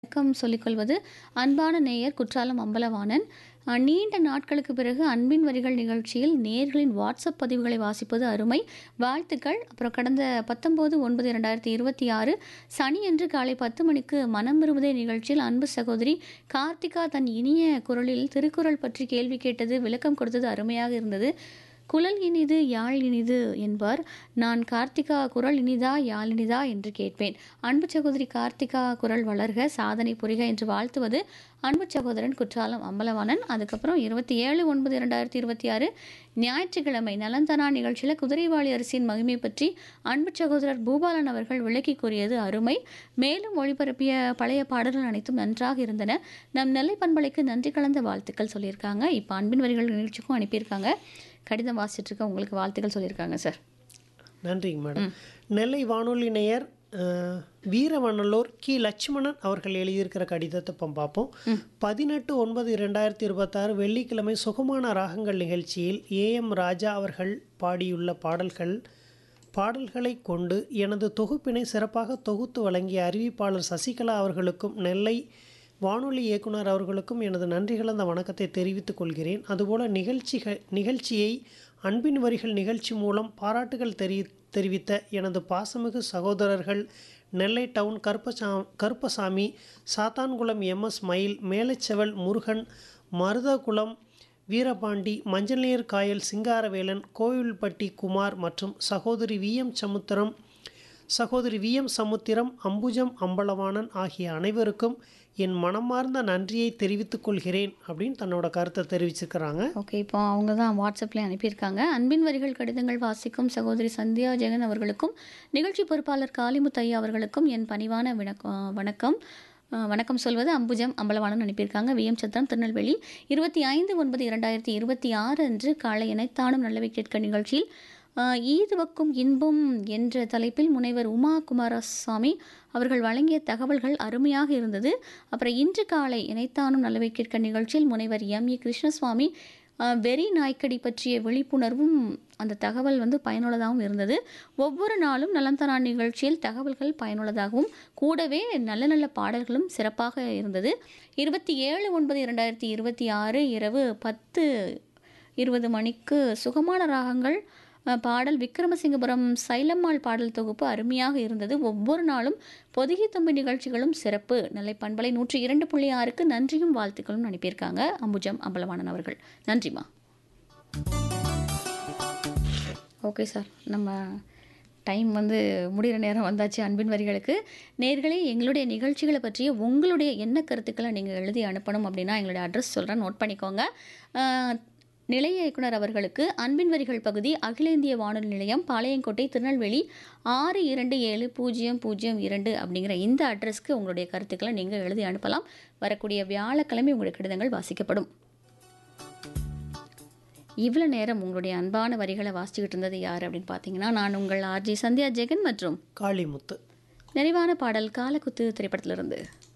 வணக்கம் சொல்லிக்கொள்வது அன்பான நேயர் குற்றாலம் அம்பலவாணன் அ, நீண்ட நாட்களுக்கு பிறகு அன்பின் வரிகள் நிகழ்ச்சியில் நேயர்களின் வாட்ஸ்அப் பதிவுகளை வாசிப்பது அருமை வாழ்த்துக்கள் அப்புறம் கடந்த பத்தொம்போது ஒன்பது இரண்டாயிரத்தி இருபத்தி ஆறு சனியன்று காலை பத்து மணிக்கு மனம் விரும்புதே நிகழ்ச்சியில் அன்பு சகோதரி கார்த்திகா தன் இனிய குரலில் திருக்குறள் பற்றி கேள்வி கேட்டது விளக்கம் கொடுத்தது அருமையாக இருந்தது குழல் இனிது யாழ் இனிது என்பார் நான் கார்த்திகா குரல் இனிதா யாழ் இனிதா என்று கேட்பேன் அன்பு சகோதரி கார்த்திகா குரல் வளர்க சாதனை புரிக என்று வாழ்த்துவது அன்பு சகோதரன் குற்றாலம் அம்பலவாணன் அதுக்கப்புறம் இருபத்தி ஏழு ஒன்பது இரண்டாயிரத்தி இருபத்தி ஆறு ஞாயிற்றுக்கிழமை நலந்தனா நிகழ்ச்சியில் குதிரைவாளி அரிசியின் மகிமை பற்றி அன்பு சகோதரர் பூபாலன் அவர்கள் விளக்கி கூறியது அருமை மேலும் ஒளிபரப்பிய பழைய பாடல்கள் அனைத்தும் நன்றாக இருந்தன நம் நெல்லை பண்பலைக்கு நன்றி கலந்த வாழ்த்துக்கள் சொல்லியிருக்காங்க இப்போ அன்பின் வரிகள் நிகழ்ச்சிக்கும் அனுப்பியிருக்காங்க கடிதம் வாசிச்சுட்டு இருக்க உங்களுக்கு வாழ்த்துக்கள் சொல்லியிருக்காங்க சார் நன்றிங்க மேடம் நெல்லை வானொலி நேயர் அஹ், வீரவண்ணலூர் கி லட்சுமணன் அவர்கள் எழுதியிருக்கிற கடிதத்தை இப்போ பார்ப்போம் பதினெட்டு ஒன்பது இரண்டாயிரத்தி இருபத்தாறு வெள்ளிக்கிழமை சுகமான ராகங்கள் நிகழ்ச்சியில் ஏஎம் ராஜா அவர்கள் பாடியுள்ள பாடல்கள் பாடல்களை கொண்டு எனது தொகுப்பினை சிறப்பாக தொகுத்து வழங்கிய அறிவிப்பாளர் சசிகலா அவர்களுக்கும் நெல்லை வானொலி இயக்குனர் அவர்களுக்கும் எனது நன்றி கலந்த வணக்கத்தை தெரிவித்துக் கொள்கிறேன் அதுபோல நிகழ்ச்சிகள் நிகழ்ச்சியை அன்பின் வரிகள் நிகழ்ச்சி மூலம் பாராட்டுகள் தெரி தெரிவித்த எனது பாசமிகு சகோதரர்கள் நெல்லை டவுன் கருப்பசா கருப்பசாமி சாத்தான்குளம் எம்எஸ் மயில் மேலச்செவல் முருகன் மருதகுளம் வீரபாண்டி மஞ்சள்நீர் காயல் சிங்காரவேலன் கோவில்பட்டி குமார் மற்றும் சகோதரி வி எம் சமுத்திரம் சகோதரி வி எம் சமுத்திரம் அம்புஜம் அம்பலவாணன் ஆகிய அனைவருக்கும் என் மனமார்ந்த நன்றியை தெரிவித்துக் கொள்கிறேன் அப்படின்னு தன்னோட கருத்தை தெரிவிச்சிருக்கிறாங்க ஓகே இப்போ அவங்க தான் வாட்ஸ்அப்லேயே அனுப்பியிருக்காங்க அன்பின் வரிகள் கடிதங்கள் வாசிக்கும் சகோதரி சந்தியா ஜெகன் அவர்களுக்கும் நிகழ்ச்சி பொறுப்பாளர் காளிமுத்து ஐயா அவர்களுக்கும் என் பணிவான விணக்கம் வணக்கம் அஹ், வணக்கம் சொல்வது அம்புஜம் அம்பலவாணன் அனுப்பியிருக்காங்க வி எம் சத்திரம் திருநெல்வேலி இருபத்தி ஐந்து ஒன்பது இரண்டாயிரத்தி இருபத்தி ஆறு அன்று காலை இணைத்தானும் நல்லவை கேட்க நிகழ்ச்சியில் அஹ், ஈதுவக்கும் இன்பம் என்ற தலைப்பில் முனைவர் உமா குமாரசாமி அவர்கள் வழங்கிய தகவல்கள் அருமையாக இருந்தது அப்புறம் இன்று காலை இணைத்தானும் நல்லவை கேட்க நிகழ்ச்சியில் முனைவர் எம் இ கிருஷ்ணசுவாமி அஹ், வெறி நாய்க்கடி பற்றிய விழிப்புணர்வும் அந்த தகவல் வந்து பயனுள்ளதாகவும் இருந்தது ஒவ்வொரு நாளும் நலந்தனா நிகழ்ச்சியில் தகவல்கள் பயனுள்ளதாகவும் கூடவே நல்ல நல்ல பாடல்களும் சிறப்பாக இருந்தது இருபத்தி ஏழு ஒன்பது இரண்டாயிரத்தி இருபத்தி ஆறு இரவு பத்து இருபது மணிக்கு சுகமான ராகங்கள் அஹ், பாடல் விக்ரமசிங்கபுரம் சைலம்மாள் பாடல் தொகுப்பு அருமையாக இருந்தது ஒவ்வொரு நாளும் பொதிகை தம்பி நிகழ்ச்சிகளும் சிறப்பு நெல்லை பண்பலை நூற்றி இரண்டு புள்ளி ஆறுக்கு நன்றியும் வாழ்த்துக்களும் அனுப்பியிருக்காங்க அம்புஜம் அம்பலவாணன் அவர்கள் நன்றிம்மா ஓகே சார் நம்ம டைம் வந்து முடிகிற நேரம் வந்தாச்சு அன்பின் வரிகளுக்கு நேர்களே எங்களுடைய நிகழ்ச்சிகளை பற்றிய உங்களுடைய என்ன கருத்துக்களை நீங்கள் எழுதி அனுப்பணும் அப்படின்னா எங்களுடைய அட்ரஸ் சொல்கிறேன் நோட் பண்ணிக்கோங்க அஹ், நிலைய இயக்குனர் அவர்களுக்கு அன்பின் வரிகள் பகுதி அகில இந்திய வானொலி நிலையம் பாளையங்கோட்டை திருநெல்வேலி ஆறு இரண்டு ஏழு பூஜ்ஜியம் பூஜ்ஜியம் இரண்டு அப்படிங்கிற இந்த அட்ரஸ்க்கு உங்களுடைய கருத்துக்களை நீங்கள் எழுதி அனுப்பலாம் வரக்கூடிய வியாழக்கிழமை உங்களுடைய கடிதங்கள் வாசிக்கப்படும் இவ்வளோ நேரம் உங்களுடைய அன்பான வரிகளை வாசிச்சுக்கிட்டு இருந்தது யார் அப்படின்னு பார்த்தீங்கன்னா நான் உங்கள் ஆர்ஜி சந்தியா ஜெகன் மற்றும் காளிமுத்து நிறைவான பாடல் காலக்குத்து திரைப்படத்திலிருந்து